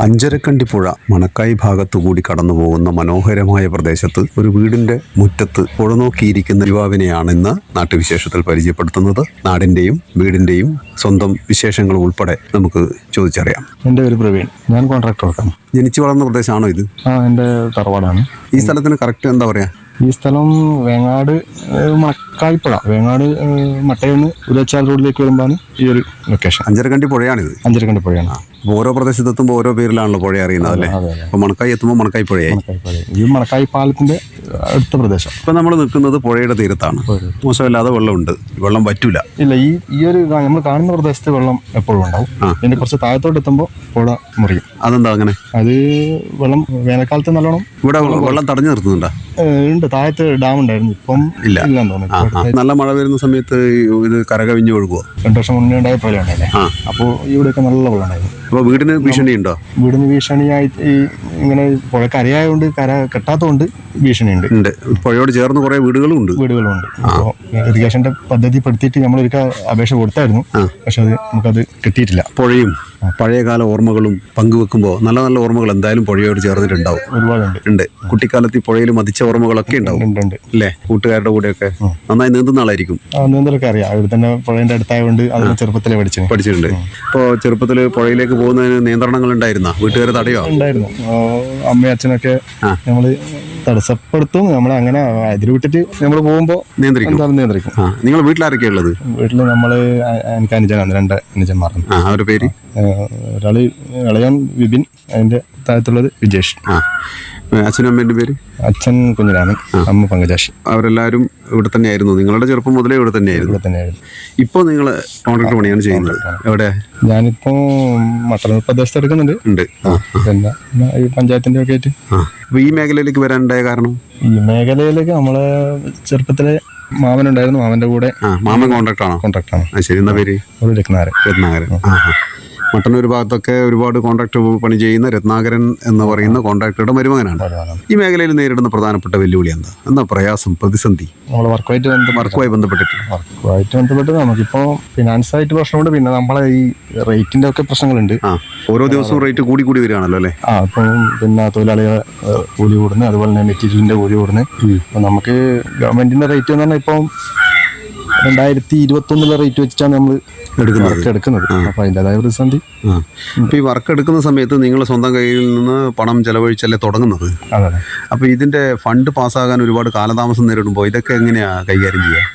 അഞ്ചരക്കണ്ടി പുഴ മണക്കായി ഭാഗത്തുകൂടി കടന്നു പോകുന്ന മനോഹരമായ പ്രദേശത്ത് ഒരു വീടിന്റെ മുറ്റത്ത് പുഴ നോക്കിയിരിക്കുന്ന യുവാവിനെയാണ് ഇന്ന് നാട്ടുവിശേഷത്തിൽ പരിചയപ്പെടുത്തുന്നത് നാടിന്റെയും വീടിന്റെയും സ്വന്തം വിശേഷങ്ങൾ ഉൾപ്പെടെ നമുക്ക് ചോദിച്ചറിയാം എൻ്റെ പേര് പ്രവീൺ ഞാൻ കോൺട്രാക്ടർ വർക്കാണ് ജനിച്ചു വളർന്ന പ്രദേശമാണോ ഇത് ആ എൻ്റെ തറവാടാണ് ഈ സ്ഥലത്തിന് കറക്റ്റ് എന്താ പറയാ ഈ സ്ഥലം വേങ്ങാട് ഏഹ്, മണക്കായിപ്പുഴ വേങ്ങാട് ഏഹ്, മട്ടയിൽ ഉലച്ചാൽ റോഡിലേക്ക് വരുമ്പോഴാണ് ഈ ഒരു ലൊക്കേഷൻ അഞ്ചരക്കണ്ടി പുഴയാണിത് അഞ്ചരക്കണ്ടി പുഴയാണ് അപ്പോൾ ഓരോ പ്രദേശത്തെത്തുമ്പോൾ ഓരോ പേരിലാണല്ലോ പുഴ അറിയുന്നത് അല്ലേ അതെ അതെ അപ്പോൾ മണക്കായി എത്തുമ്പോൾ മണക്കായി പുഴയായി മണക്കായിപ്പുഴ ഈ മണക്കായി പാലത്തിൻ്റെ അടുത്ത പ്രദേശം ഇപ്പം നമ്മൾ നിൽക്കുന്നത് പുഴയുടെ തീരത്താണ് മോശമില്ലാതെ വെള്ളമുണ്ട് വെള്ളം പറ്റൂല ഇല്ല ഈ ഈ ഒരു നമ്മൾ കാണുന്ന പ്രദേശത്ത് വെള്ളം എപ്പോഴും ഉണ്ടാവും ആ. ഇതിൻ്റെ കുറച്ച് താഴത്തോട്ട് എത്തുമ്പോൾ പുഴ മുറിയും അതെന്താ അങ്ങനെ അത് വെള്ളം വേനൽക്കാലത്ത് നല്ലോണം ഇവിടെ വെള്ളം തടഞ്ഞു നിർത്തുന്നുണ്ടോ ഏഹ്, ഉണ്ട് താഴത്ത് ഡാം ഉണ്ടായിരുന്നു ഇപ്പം ഇല്ല. ഇല്ലെന്ന് തോന്നുന്നു ആ ഇപ്പൊ ആ. നല്ല മഴ വരുന്ന സമയത്ത് ഇത് കരകവിഞ്ഞ് ഒഴുകുമോ രണ്ടു വർഷം മുന്നേ ഉണ്ടായ പോലെ ഉണ്ടായില്ലേ ആ. അപ്പോൾ ഇവിടെയൊക്കെ നല്ല വെള്ളം ഉണ്ടായിരുന്നു അപ്പോൾ വീടിന് ഭീഷണിയുണ്ടോ വീടിന് ഭീഷണിയായി ഈ ഇങ്ങനെ പുഴക്ക് അരയായതുകൊണ്ട് കര കെട്ടാത്തതുകൊണ്ട് ഭീഷണിയുണ്ട് ഉണ്ട് പുഴയോട് ചേർന്ന് കുറേ വീടുകളും ഉണ്ട് വീടുകളുണ്ട് അപ്പോൾ ഇറിഗേഷന്റെ പദ്ധതി പെടുത്തിയിട്ട് നമ്മൾ ഒരിക്കൽ അപേക്ഷ കൊടുത്തായിരുന്നു പക്ഷെ അത് നമുക്കത് കിട്ടിയിട്ടില്ല പുഴയും പഴയകാല ഓർമ്മകളും പങ്കുവെക്കുമ്പോൾ നല്ല നല്ല ഓർമ്മകൾ എന്തായാലും പുഴയോട് ചേർന്നിട്ടുണ്ടാവും ഒരുപാടുണ്ട് ഉണ്ട് കുട്ടിക്കാലത്ത് ഈ പുഴയിൽ മതിച്ച ഓർമ്മകളൊക്കെ ഉണ്ടാവും ഉണ്ട് ഉണ്ട് അല്ലേ കൂട്ടുകാരുടെ കൂടെയൊക്കെ നന്നായി നീന്തുന്ന ആളായിരിക്കും ആ നീന്തലൊക്കെ അറിയാം ഇവിടെ തന്നെ പുഴേന്റെ അടുത്തായതുകൊണ്ട് അതിന് ചെറുപ്പത്തിലെ പഠിച്ചു പഠിച്ചിട്ടുണ്ട് ഇപ്പോൾ ചെറുപ്പത്തിൽ പുഴയിലേക്ക് പോകുന്നതിന് നിയന്ത്രണങ്ങൾ ഉണ്ടായിരുന്ന വീട്ടുകാർ തടയോ ഉണ്ടായിരുന്നു ആ, അമ്മയും അച്ഛനൊക്കെ നമ്മൾ തടസ്സപ്പെടുത്തും നമ്മൾ അങ്ങനെ അതിൽ വിട്ടിട്ട് നമ്മൾ പോകുമ്പോൾ നിയന്ത്രിക്കും എന്തായാലും നിയന്ത്രിക്കും ആ നിങ്ങൾ വീട്ടിലാരൊക്കെയാ ഉള്ളത് വീട്ടിൽ നമ്മൾ എനിക്ക് അനുജനാണ് രണ്ട് അനുജന്മാരുണ്ട് ആ അവരുടെ പേര് ഏഹ് ഒരാള് ഇളയൻ വിപിൻ അതിന്റെ താഴത്തുള്ളത് വിജേഷ് ആ അച്ഛനും അമ്മേൻ്റെ പേര് അച്ഛൻ കുഞ്ഞിരാമൻ അമ്മ പങ്കജാഷി അവരെല്ലാവരും ഇവിടെ തന്നെയായിരുന്നു നിങ്ങളുടെ ചെറുപ്പം മുതലേ ഇവിടെ തന്നെയായിരുന്നു ഇവിടെ തന്നെയായിരുന്നു ഇപ്പോൾ നിങ്ങൾ കോൺട്രാക്ട് പണിയാണ് ചെയ്യുന്നത് എവിടെ ഞാനിപ്പോ മട്ടന്നൂർ പ്രദേശത്ത് എടുക്കുന്നുണ്ട് ഉണ്ട് ആ പിന്നെ പിന്നെ ഈ പഞ്ചായത്തിന്റെ ഒക്കെ ആയിട്ട് ആ അപ്പോൾ ഈ മേഖലയിലേക്ക് വരാനുണ്ടായ കാരണം ഈ മേഖലയിലേക്ക് നമ്മളെ ചെറുപ്പത്തിലെ മാമനുണ്ടായിരുന്നു മാമന്റെ കൂടെ ആ മാമൻ കോൺട്രാക്ട് ആണോ കോൺട്രാക്ടാണ് ആ ശരി എന്നാ പേര് ഒരു രത്നാരൻ രത്നാകരൻ ആ ആ. മട്ടന്നൂർ ഭാഗത്തൊക്കെ ഒരുപാട് കോൺട്രാക്ട് പണി ചെയ്യുന്ന രത്നാകരൻ എന്ന് പറയുന്ന കോൺട്രാക്ടറുടെ മരുമകനാണ് ഈ മേഖലയിൽ നേരിടുന്ന പ്രധാനപ്പെട്ട വെല്ലുവിളി എന്താ എന്താ പ്രയാസം പ്രതിസന്ധി നമ്മൾ വർക്കുമായിട്ട് ബന്ധപ്പെട്ട് വർക്കുമായി ബന്ധപ്പെട്ടിട്ട് വർക്കുമായിട്ട് ബന്ധപ്പെട്ട് നമുക്കിപ്പോ ഫിനാൻസ് ആയിട്ട് പ്രശ്നമുണ്ട് പിന്നെ നമ്മളെ ഈ റേറ്റിന്റെ ഒക്കെ പ്രശ്നങ്ങളുണ്ട് ആ ഓരോ ദിവസവും റേറ്റ് കൂടി കൂടി വരികയാണല്ലോ അല്ലേ ആ ഇപ്പം പിന്നെ തൊഴിലാളികളെ ഏഹ്, കൂലി കൂടുന്നു അതുപോലെ തന്നെ മെറ്റീരിയലിന്റെ കൂലി കൂടുന്നു അപ്പം നമുക്ക് ഗവൺമെന്റിന്റെ റേറ്റ് എന്ന് പറഞ്ഞാൽ ഇപ്പം രണ്ടായിരത്തി ഇരുപത്തൊന്നിലെ റേറ്റ് വെച്ചിട്ടാണ് നമ്മൾ എടുക്കുന്നത് വർക്ക് എടുക്കുന്നത് അപ്പം അതിൻ്റെതായ പ്രതിസന്ധി ആ അപ്പോൾ ഈ വർക്ക് എടുക്കുന്ന സമയത്ത് നിങ്ങൾ സ്വന്തം കയ്യിൽ നിന്ന് പണം ചെലവഴിച്ചല്ലേ തുടങ്ങുന്നത് അതെ അതെ അപ്പോൾ ഇതിൻ്റെ ഫണ്ട് പാസ്സാകാൻ ഒരുപാട് കാലതാമസം നേരിടുമ്പോൾ ഇതൊക്കെ എങ്ങനെയാണ് കൈകാര്യം ചെയ്യുക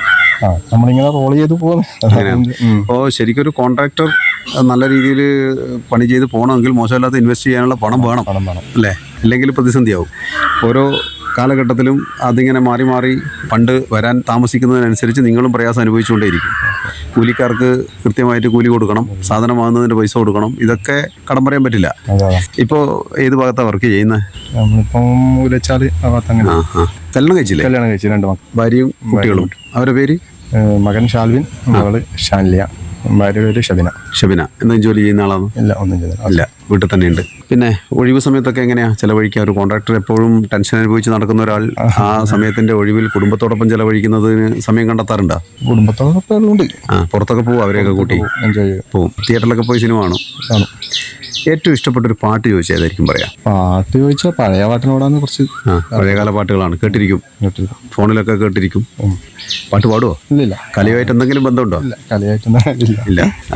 ആ നമ്മളിങ്ങനെ റോൾ ചെയ്ത് പോകുന്നു അപ്പോൾ ശരിക്കും ഒരു കോൺട്രാക്ടർ നല്ല രീതിയിൽ പണി ചെയ്ത് പോകണമെങ്കിൽ മോശമില്ലാത്ത ഇൻവെസ്റ്റ് ചെയ്യാനുള്ള പണം വേണം പണം വേണം അല്ലേ ഇല്ലെങ്കിൽ പ്രതിസന്ധിയാവും ഓരോ കാലഘട്ടത്തിലും അതിങ്ങനെ മാറി മാറി ഫണ്ട് വരാൻ താമസിക്കുന്നതിനനുസരിച്ച് നിങ്ങളും പ്രയാസം അനുഭവിച്ചുകൊണ്ടേയിരിക്കും കൂലിക്കാർക്ക് കൃത്യമായിട്ട് കൂലി കൊടുക്കണം സാധനം വാങ്ങുന്നതിൻ്റെ പൈസ കൊടുക്കണം ഇതൊക്കെ കടം പറയാൻ പറ്റില്ല അതെ അതെ ഇപ്പോൾ ഏത് ഭാഗത്താണ് വർക്ക് ചെയ്യുന്നത് നമ്മളിപ്പം ഉലച്ചാൽ ആ ഭാഗത്ത് അങ്ങനെ ആ ആ കല്യാണം കഴിച്ചില്ലേ കല്യാണം കഴിച്ചു രണ്ട് മക്കൾ ഭാര്യയും കുട്ടികളും അവരുടെ പേര് ഏഹ്, മകൻ ഷാൽവിൻ മകള് ഷാൻലിയ ഭാര്യ പേര് ഷബിന ഷബിന എന്തെങ്കിലും ജോലി ചെയ്യുന്ന ആളാണ് ഇല്ല ഒന്നും ചെയ്തില്ല ഇല്ല വീട്ടിൽ തന്നെയുണ്ട് പിന്നെ ഒഴിവ് സമയത്തൊക്കെ എങ്ങനെയാ ചെലവഴിക്കുക ഒരു കോൺട്രാക്ടർ എപ്പോഴും ടെൻഷൻ അനുഭവിച്ച് നടക്കുന്ന ഒരാൾ ആ സമയത്തിന്റെ ഒഴിവിൽ കുടുംബത്തോടൊപ്പം ചെലവഴിക്കുന്നതിന് സമയം കണ്ടെത്താറുണ്ടോ കുടുംബത്തോടൊപ്പം ഉണ്ട് ആ പുറത്തൊക്കെ പോവും അവരെയൊക്കെ കൂട്ടി എൻജോയ് ചെയ്യും പോവും തിയേറ്ററിലൊക്കെ പോയി സിനിമ കാണും കാണും ഏറ്റവും ഇഷ്ടപ്പെട്ട ഒരു പാട്ട് ചോദിച്ചാൽ ഏതായിരിക്കും പറയാം പാട്ട് ചോദിച്ചാൽ പഴയ പാട്ടിനോടാണ് കുറച്ച് ആ പഴയകാല പാട്ടുകളാണ് കേട്ടിരിക്കും കേട്ടിരിക്കും. ഫോണിലൊക്കെ കേട്ടിരിക്കും പാട്ട് പാടുവോ ഇല്ലില്ല കലയുമായിട്ട് എന്തെങ്കിലും ബന്ധമുണ്ടോ ഇല്ല കലയായിട്ടൊന്നും ഇല്ല ഇല്ല